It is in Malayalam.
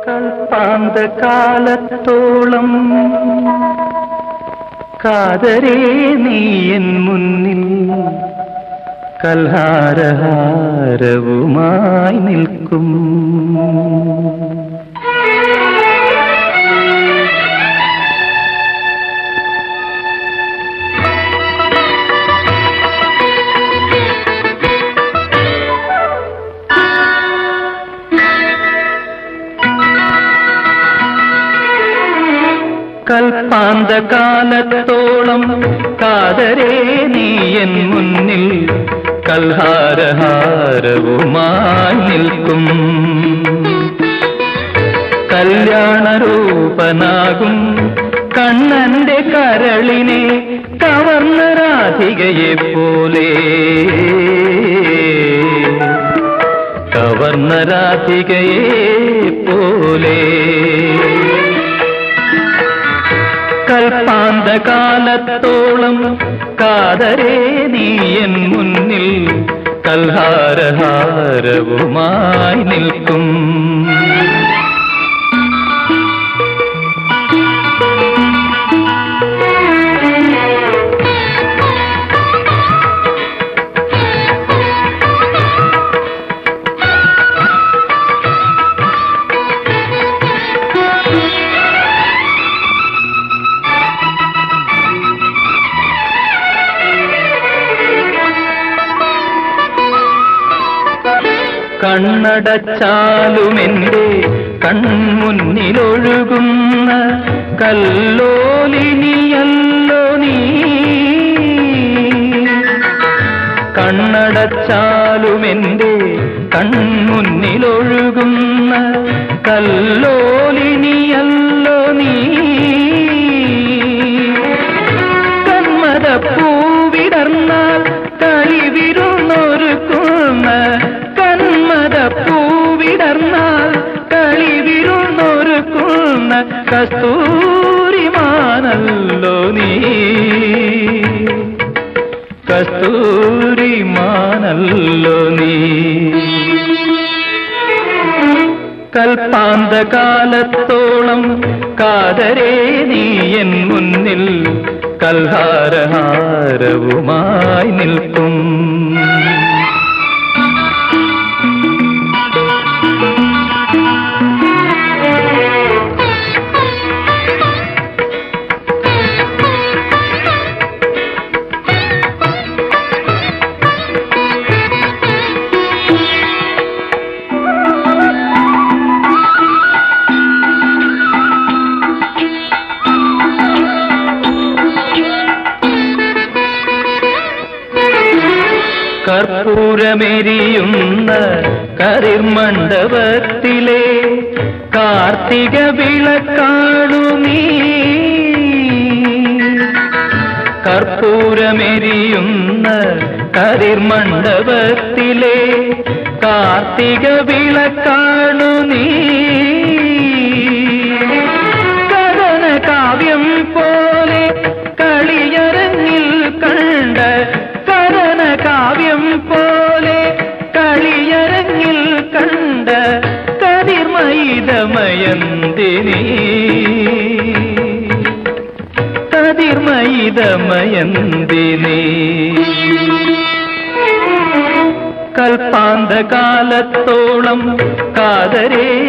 കൽപ്പാന്തകാലത്തോളം കാതരേ നീ എൻ മുന്നിൽ കൽഹാരഹാരവുമായി നിൽക്കും കൽപ്പാന്തകാലത്തോളം കാതരേ നീ എൻ മുന്നിൽ കൽഹാരഹാരവുമായി നിൽക്കും കല്യാണരൂപനാകും കണ്ണന്റെ കരളിനെ കവർന്ന രാധികയെ പോലെ കവർന്ന രാധികയെ പോലെ കൽപ്പാന്തകാലത്തോളം കാതരേ നീ എൻ മുന്നിൽ കൽഹാരഹാരവുമായി നിൽക്കും കണ്ണടച്ചാലുമെന്റെ കൺമുന്നിലൊഴുകുന്ന കല്ലോലിനിയല്ലോ നീ കണ്ണടച്ചാലുമെന്റെ കൺമുന്നിലൊഴുകുന്ന കല്ലോലിനിയല്ലോ നീ കന്മദപ്പൂവിടർന്നാൽ കളിവിരുന്നൊരുക്കുന്ന കന്മദപ്പൂവിടർന്നാൽ കളിവിരുന്നൊരുക്കുന്ന കസ്തൂരിമാനല്ലോ നീ കസ്തൂരിമാനല്ലോ നീ കൽപ്പാന്തകാലത്തോളം കാതരേ നീ എൻ മുന്നിൽ കൽഹാരഹാരവുമായി നിൽക്കും കർപ്പൂരമെരിയുന്ന കരിമണ്ഡപത്തിലെ കാർത്തിക വിളക്കാണു നീ കർപ്പൂരമെരിയുന്ന കരിമണ്ഡപത്തിലെ കാർത്തിക വിളക്കാണു നീ കഥന കാവ്യം പോലെ കളിയരങ്ങിൽ കണ്ട കഥന കാവ്യം പോലെ കളിയരങ്ങിൽ കണ്ട കതിർമയിതമയന്തിനി കതിർമയിതമയന്തിനി കൽപ്പാന്തകാലത്തോളം കാതരേ